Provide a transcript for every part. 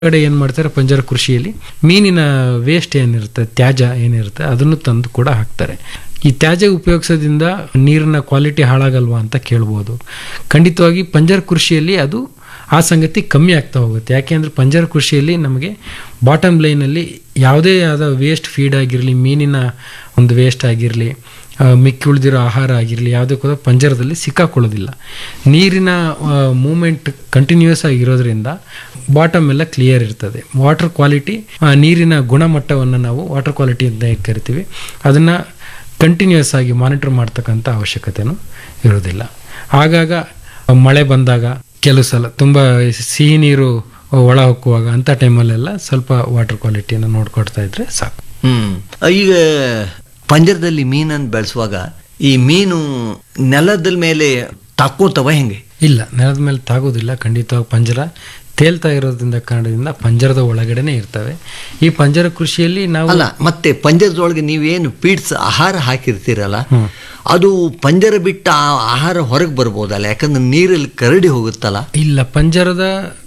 ಕಡೆ ಏನು ಮಾಡ್ತಾರೆ ಪಂಜರ ಕೃಷಿಯಲ್ಲಿ ಮೀನಿನ ವೇಸ್ಟ್ ಏನಿರುತ್ತೆ ತ್ಯಾಜ್ಯ ಏನಿರುತ್ತೆ ಅದನ್ನು ತಂದು ಕೂಡ ಹಾಕ್ತಾರೆ ಈ ತ್ಯಾಜ್ಯ ಉಪಯೋಗಿಸೋದ್ರಿಂದ ನೀರಿನ ಕ್ವಾಲಿಟಿ ಹಾಳಾಗಲ್ವಾ ಅಂತ ಕೇಳ್ಬೋದು ಖಂಡಿತವಾಗಿ ಪಂಜರ ಕೃಷಿಯಲ್ಲಿ ಅದು ಆ ಸಂಗತಿ ಕಮ್ಮಿ ಆಗ್ತಾ ಹೋಗುತ್ತೆ ಯಾಕೆಂದರೆ ಪಂಜರ ಕೃಷಿಯಲ್ಲಿ ನಮಗೆ ಬಾಟಮ್ ಲೈನಲ್ಲಿ ಯಾವುದೇ ಆದ ವೇಸ್ಟ್ ಫೀಡ್ ಆಗಿರಲಿ ಮೀನಿನ ಒಂದು ವೇಸ್ಟ್ ಆಗಿರಲಿ ಮಿಕ್ಕಿ ಉಳಿದಿರೋ ಆಹಾರ ಆಗಿರಲಿ ಯಾವುದೇ ಕೂಡ ಪಂಜರದಲ್ಲಿ ಸಿಕ್ಕಾಕೊಳ್ಳೋದಿಲ್ಲ ನೀರಿನ ಮೂಮೆಂಟ್ ಕಂಟಿನ್ಯೂಸ್ ಆಗಿರೋದ್ರಿಂದ ಬಾಟಮ್ ಎಲ್ಲ ಕ್ಲಿಯರ್ ಇರ್ತದೆ ವಾಟರ್ ಕ್ವಾಲಿಟಿ ನೀರಿನ ಗುಣಮಟ್ಟವನ್ನು ನಾವು ವಾಟರ್ ಕ್ವಾಲಿಟಿ ಅಂತ ಹೇಗೆ ಕರಿತೀವಿ ಅದನ್ನು ಕಂಟಿನ್ಯೂಸ್ ಆಗಿ ಮಾನಿಟರ್ ಮಾಡ್ತಕ್ಕಂಥ ಅವಶ್ಯಕತೆನೂ ಇರೋದಿಲ್ಲ ಆಗಾಗ ಮಳೆ ಬಂದಾಗ ಕೆಲವು ಸಲ ತುಂಬ ಸಿಹಿ ನೀರು ಒಳ ಹೊಕ್ಕುವಾಗ ಅಂಥ ಟೈಮಲ್ಲೆಲ್ಲ ಸ್ವಲ್ಪ ವಾಟರ್ ಕ್ವಾಲಿಟಿಯನ್ನು ನೋಡ್ಕೊಡ್ತಾ ಇದ್ರೆ ಸಾಕು ಹ್ಮ್ ಈಗ ಪಂಜರದಲ್ಲಿ ಮೀನನ್ನು ಬೆಳೆಸುವಾಗ ಈ ಮೀನು ನೆಲದ ಮೇಲೆ ತಾಕೋತವ ಹೆಂಗೆ ಇಲ್ಲ ನೆಲದ ಮೇಲೆ ತಾಗೋದಿಲ್ಲ ಖಂಡಿತವಾಗಿ ಪಂಜರ ತೇಲ್ತಾ ಇರೋದ್ರಿಂದ ಕಾರಣದಿಂದ ಪಂಜರದ ಒಳಗಡೆನೆ ಇರ್ತವೆ ಈ ಪಂಜರ ಕೃಷಿಯಲ್ಲಿ ನಾವು ಅಲ್ಲ ಮತ್ತೆ ಪಂಜರದೊಳಗೆ ನೀವೇನು ಪೀಡ್ಸ್ ಆಹಾರ ಹಾಕಿರ್ತೀರಲ್ಲ ಅದು ಪಂಜರ ಬಿಟ್ಟ ಆ ಆಹಾರ ಹೊರಗೆ ಬರ್ಬೋದಲ್ಲ ಯಾಕಂದ್ರೆ ನೀರಲ್ಲಿ ಕರಡಿ ಹೋಗುತ್ತಲ್ಲ ಇಲ್ಲ ಪಂಜರದ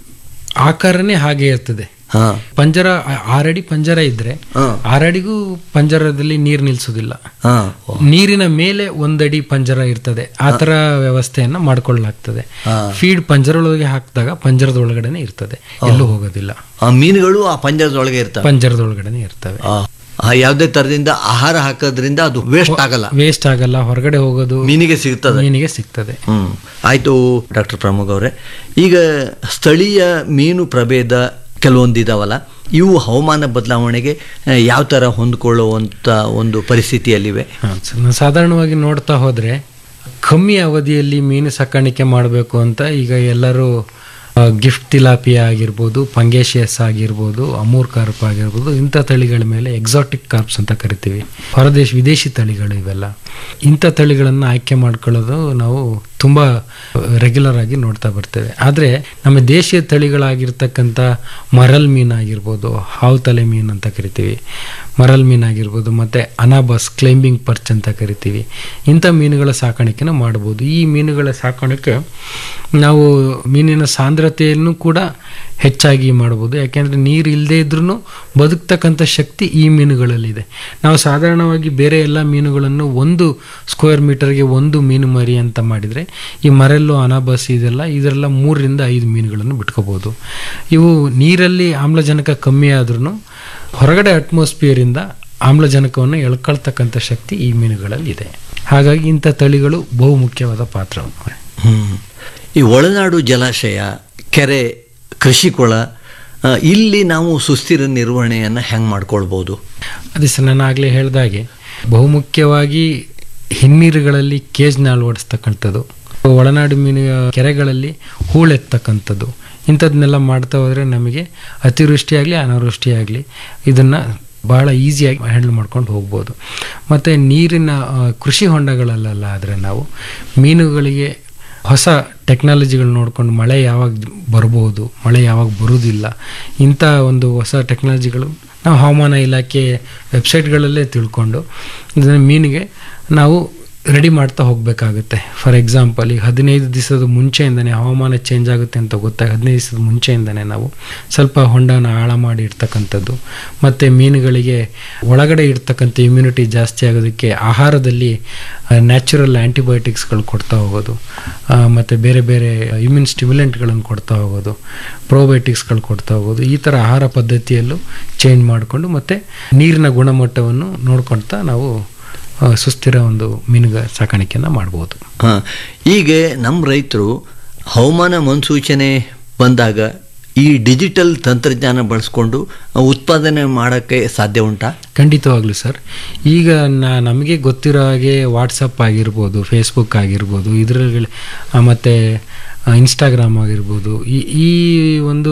ಆಕಾರನೇ ಹಾಗೆ ಇರ್ತದೆ ಹಾ ಪಂಜರ ಆ- ಆರಡಿ ಪಂಜರ ಇದ್ರೆ ಹಾ. ಆರಡಿಗೂ ಪಂಜರದಲ್ಲಿ ನೀರು ನಿಲ್ಸೋದಿಲ್ಲ ಹಾ ನೀರಿನ ಮೇಲೆ ಒಂದಡಿ ಪಂಜರ ಇರ್ತದೆ ಆ ತರ ವ್ಯವಸ್ಥೆಯನ್ನ ಮಾಡ್ಕೊಳ್ಳಲಾಗ್ತದೆ ಹಾ. ಫೀಡ್ ಪಂಜರದೊಳಗೆ ಹಾಕಿದಾಗ ಪಂಜರದ ಒಳಗಡೆನೆ ಇರ್ತದೆ ಎಲ್ಲೂ ಹೋಗೋದಿಲ್ಲ ಆ ಮೀನುಗಳು ಆ ಪಂಜರದೊಳಗೆ ಇರ್ತವೆ ಪಂಜರದ ಒಳಗಡೆನೆ ಇರ್ತವೆ ಆ, ಆ ಯಾವುದೇ ತರದಿಂದ ಆಹಾರ ಹಾಕೋದ್ರಿಂದ ಅದು ವೇಸ್ಟ್ ಆಗಲ್ಲ ವೇಸ್ಟ್ ಆಗಲ್ಲ ಹೊರಗಡೆ ಹೋಗೋದು ಮೀನಿಗೆ ಸಿಗ್ತದೆ ಮೀನಿಗೆ ಸಿಗ್ತದೆ ಹ್ಮ್ ಆಯ್ತು ಡಾಕ್ಟರ್ ಪ್ರಮೋದ್ ಅವರೇ ಈಗ ಸ್ಥಳೀಯ ಮೀನು ಪ್ರಭೇದ ಕೆಲವೊಂದು ಇದಾವಲ್ಲ ಇವು ಹವಾಮಾನ ಬದಲಾವಣೆಗೆ ಯಾವ ಥರ ಹೊಂದ್ಕೊಳ್ಳುವಂಥ ಒಂದು ಪರಿಸ್ಥಿತಿಯಲ್ಲಿವೆ ಹಾ, ಸ- ನಾವು ಸಾಧಾರಣವಾಗಿ ನೋಡ್ತಾ ಹೋದ್ರೆ ಕಮ್ಮಿ ಅವಧಿಯಲ್ಲಿ ಮೀನು ಸಾಕಾಣಿಕೆ ಮಾಡಬೇಕು ಅಂತ ಈಗ ಎಲ್ಲರೂ ಗಿಫ್ಟ್ ತಿಲಾಪಿಯಾ ಆಗಿರ್ಬೋದು ಪಂಗೇಶಿಯಸ್ ಆಗಿರ್ಬೋದು ಅಮೂರ್ ಕಾರ್ಪ್ ಆಗಿರ್ಬೋದು ಇಂಥ ತಳಿಗಳ ಮೇಲೆ ಎಕ್ಸಾಟಿಕ್ ಕಾರ್ಪ್ಸ್ ಅಂತ ಕರಿತೀವಿ ಹೊರದೇಶ ವಿದೇಶಿ ತಳಿಗಳು ಇವೆಲ್ಲ ಇಂಥ ತಳಿಗಳನ್ನು ಆಯ್ಕೆ ಮಾಡ್ಕೊಳ್ಳೋದು ನಾವು ತುಂಬ ರೆಗ್ಯುಲರ್ ಆಗಿ ನೋಡ್ತಾ ಬರ್ತೇವೆ ಆದರೆ ನಮ್ಮ ದೇಶೀಯ ತಳಿಗಳಾಗಿರ್ತಕ್ಕಂಥ ಮರಲ್ ಮೀನಾಗಿರ್ಬೋದು ಹಾವು ತಲೆ ಮೀನು ಅಂತ ಕರಿತೀವಿ ಮರಲ್ ಮೀನಾಗಿರ್ಬೋದು ಮತ್ತು ಅನಾಬಸ್ ಕ್ಲೈಂಬಿಂಗ್ ಪರ್ಚ್ ಅಂತ ಕರಿತೀವಿ ಇಂಥ ಮೀನುಗಳ ಸಾಕಾಣಿಕೆನ ಮಾಡ್ಬೋದು ಈ ಮೀನುಗಳ ಸಾಕಾಣಿಕೆ ನಾವು ಮೀನಿನ ಸಾಂದ್ರತೆಯನ್ನು ಕೂಡ ಹೆಚ್ಚಾಗಿ ಮಾಡ್ಬೋದು ಯಾಕೆಂದರೆ ನೀರು ಇಲ್ಲದೇ ಇದ್ರೂ ಬದುಕ್ತಕ್ಕಂಥ ಶಕ್ತಿ ಈ ಮೀನುಗಳಲ್ಲಿದೆ ನಾವು ಸಾಧಾರಣವಾಗಿ ಬೇರೆ ಎಲ್ಲ ಮೀನುಗಳನ್ನು ಒಂದು ಸ್ಕ್ವೇರ್ ಮೀಟರ್ಗೆ ಒಂದು ಮೀನು ಮರಿ ಅಂತ ಮಾಡಿದರೆ ಈ ಮರೆಲ್ಲು ಅನಾಬಸ್ ಇದೆಲ್ಲ ಇದರೆಲ್ಲ ಮೂರರಿಂದ ಐದು ಮೀನುಗಳನ್ನು ಬಿಟ್ಕೋಬೋದು ಇವು ನೀರಲ್ಲಿ ಆಮ್ಲಜನಕ ಕಮ್ಮಿ ಆದ್ರೂ ಹೊರಗಡೆ ಅಟ್ಮಾಸ್ಫಿಯರಿಂದ ಆಮ್ಲಜನಕವನ್ನು ಎಳ್ಕೊಳ್ತಕ್ಕಂಥ ಶಕ್ತಿ ಈ ಮೀನುಗಳಲ್ಲಿ ಇದೆ ಹಾಗಾಗಿ ಇಂಥ ತಳಿಗಳು ಬಹುಮುಖ್ಯವಾದ ಪಾತ್ರವನ್ನು ಹ್ಮ್. ಈ ಒಳನಾಡು ಜಲಾಶಯ ಕೆರೆ ಕೃಷಿ ಕೊಳ ಆ, ಇಲ್ಲಿ ನಾವು ಸುಸ್ಥಿರ ನಿರ್ವಹಣೆಯನ್ನು ಹೆಂಗೆ ಮಾಡ್ಕೊಳ್ಬೋದು ಅದೇ ಸರ್ ನಾನು ಆಗಲೇ ಹೇಳಿದಾಗೆ ಬಹುಮುಖ್ಯವಾಗಿ ಹಿನ್ನೀರುಗಳಲ್ಲಿ ಕೇಜ್ನ ಅಳವಡಿಸ್ತಕ್ಕಂಥದ್ದು ಒಳನಾಡು ಮೀನು ಕೆರೆಗಳಲ್ಲಿ ಹೂಳೆತ್ತಕ್ಕಂಥದ್ದು ಇಂಥದ್ದನ್ನೆಲ್ಲ ಮಾಡ್ತಾ ಹೋದರೆ ನಮಗೆ ಅತಿವೃಷ್ಟಿಯಾಗಲಿ ಅನಾವೃಷ್ಟಿಯಾಗಲಿ ಇದನ್ನು ಭಾಳ ಈಸಿಯಾಗಿ ಹ್ಯಾಂಡಲ್ ಮಾಡ್ಕೊಂಡು ಹೋಗ್ಬೋದು ಮತ್ತು ನೀರಿನ ಆ, ಕೃಷಿ ಹೊಂಡಗಳಲ್ಲೆಲ್ಲ ಆದರೆ ನಾವು ಮೀನುಗಳಿಗೆ ಹೊಸ ಟೆಕ್ನಾಲಜಿಗಳು ನೋಡ್ಕೊಂಡು ಮಳೆ ಯಾವಾಗ ಬರ್ಬೋದು ಮಳೆ ಯಾವಾಗ ಬರುವುದಿಲ್ಲ ಇಂಥ ಒಂದು ಹೊಸ ಟೆಕ್ನಾಲಜಿಗಳು ನಾವು ಹವಾಮಾನ ಇಲಾಖೆ ವೆಬ್ಸೈಟ್ಗಳಲ್ಲೇ ತಿಳ್ಕೊಂಡು ಇದನ್ನು ಮೀನಿಗೆ ನಾವು ರೆಡಿ ಮಾಡ್ತಾ ಹೋಗಬೇಕಾಗುತ್ತೆ ಫಾರ್ ಎಕ್ಸಾಂಪಲ್ ಈಗ ಹದಿನೈದು ದಿವಸದ ಮುಂಚೆಯಿಂದನೇ ಹವಾಮಾನ ಚೇಂಜ್ ಆಗುತ್ತೆ ಅಂತ ಗೊತ್ತಾಗ ಹದಿನೈದು ದಿವಸದ ಮುಂಚೆಯಿಂದನೇ ನಾವು ಸ್ವಲ್ಪ ಹೊಂಡನ ಆಳ ಮಾಡಿ ಇಡ್ತಕ್ಕಂಥದ್ದು ಮತ್ತು ಮೀನುಗಳಿಗೆ ಒಳಗಡೆ ಇರ್ತಕ್ಕಂಥ ಇಮ್ಯುನಿಟಿ ಜಾಸ್ತಿ ಆಗೋದಕ್ಕೆ ಆಹಾರದಲ್ಲಿ ನ್ಯಾಚುರಲ್ ಆ್ಯಂಟಿಬಯೋಟಿಕ್ಸ್ಗಳು ಕೊಡ್ತಾ ಹೋಗೋದು ಮತ್ತು ಬೇರೆ ಬೇರೆ ಇಮ್ಯೂನ್ ಸ್ಟಿಮ್ಯುಲೆಂಟ್ಗಳನ್ನು ಕೊಡ್ತಾ ಹೋಗೋದು ಪ್ರೋಬಯೋಟಿಕ್ಸ್ಗಳು ಕೊಡ್ತಾ ಹೋಗೋದು ಈ ಥರ ಆಹಾರ ಪದ್ಧತಿಯಲ್ಲೂ ಚೇಂಜ್ ಮಾಡಿಕೊಂಡು ಮತ್ತು ನೀರಿನ ಗುಣಮಟ್ಟವನ್ನು ನೋಡ್ಕೊಳ್ತಾ ನಾವು ಆ, ಸುಸ್ಥಿರ ಒಂದು ಮೀನುಗ ಸಾಕಾಣಿಕೆಯನ್ನು ಮಾಡ್ಬೋದು ಹಾಂ ಈಗ ನಮ್ಮ ರೈತರು ಹವಾಮಾನ ಮುನ್ಸೂಚನೆ ಬಂದಾಗ ಈ ಡಿಜಿಟಲ್ ತಂತ್ರಜ್ಞಾನ ಬಳಸ್ಕೊಂಡು ಉತ್ಪಾದನೆ ಮಾಡೋಕ್ಕೆ ಸಾಧ್ಯ ಉಂಟಾ ಖಂಡಿತವಾಗ್ಲೂ ಸರ್ ಈಗ ನಾ ನಮಗೆ ಗೊತ್ತಿರೋ ಹಾಗೆ ವಾಟ್ಸಪ್ ಆಗಿರ್ಬೋದು ಫೇಸ್ಬುಕ್ ಆಗಿರ್ಬೋದು ಇದರಲ್ಲಿ ಮತ್ತು ಇನ್ಸ್ಟಾಗ್ರಾಮ್ ಆಗಿರ್ಬೋದು ಈ ಈ ಒಂದು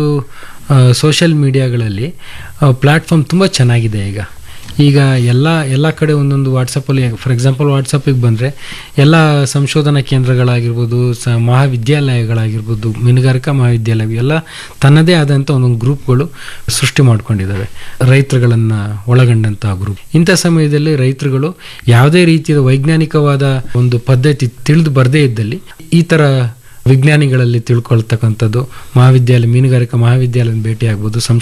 ಸೋಷಿಯಲ್ ಮೀಡಿಯಾಗಳಲ್ಲಿ ಪ್ಲ್ಯಾಟ್ಫಾರ್ಮ್ ತುಂಬ ಚೆನ್ನಾಗಿದೆ ಈಗ ಈಗ ಎಲ್ಲ ಎಲ್ಲ ಕಡೆ ಒಂದೊಂದು ವಾಟ್ಸಪ್ಪಲ್ಲಿ ಫಾರ್ ಎಕ್ಸಾಂಪಲ್ ವಾಟ್ಸಪ್ಪಿಗೆ ಬಂದರೆ ಎಲ್ಲ ಸಂಶೋಧನಾ ಕೇಂದ್ರಗಳಾಗಿರ್ಬೋದು ಸ ಮಹಾವಿದ್ಯಾಲಯಗಳಾಗಿರ್ಬೋದು ಮೀನುಗಾರಿಕಾ ಮಹಾವಿದ್ಯಾಲಯ ಎಲ್ಲ ತನ್ನದೇ ಆದಂಥ ಒಂದೊಂದು ಗ್ರೂಪ್ಗಳು ಸೃಷ್ಟಿ ಮಾಡ್ಕೊಂಡಿದ್ದಾವೆ ರೈತರುಗಳನ್ನು ಒಳಗೊಂಡಂತಹ ಗ್ರೂಪ್ ಇಂಥ ಸಮಯದಲ್ಲಿ ರೈತರುಗಳು ಯಾವುದೇ ರೀತಿಯ ವೈಜ್ಞಾನಿಕವಾದ ಒಂದು ಪದ್ಧತಿ ತಿಳಿದು ಬರದೇ ಇದ್ದಲ್ಲಿ ಈ ಥರ ವಿಜ್ಞಾನಿಗಳಲ್ಲಿ ತಿಳ್ಕೊಳ್ತಕ್ಕಂಥದ್ದು ಮಹಾವಿದ್ಯಾಲಯ ಮೀನುಗಾರಿಕಾ ಮಹಾವಿದ್ಯಾಲಯ ಭೇಟಿ ಆಗ್ಬೋದು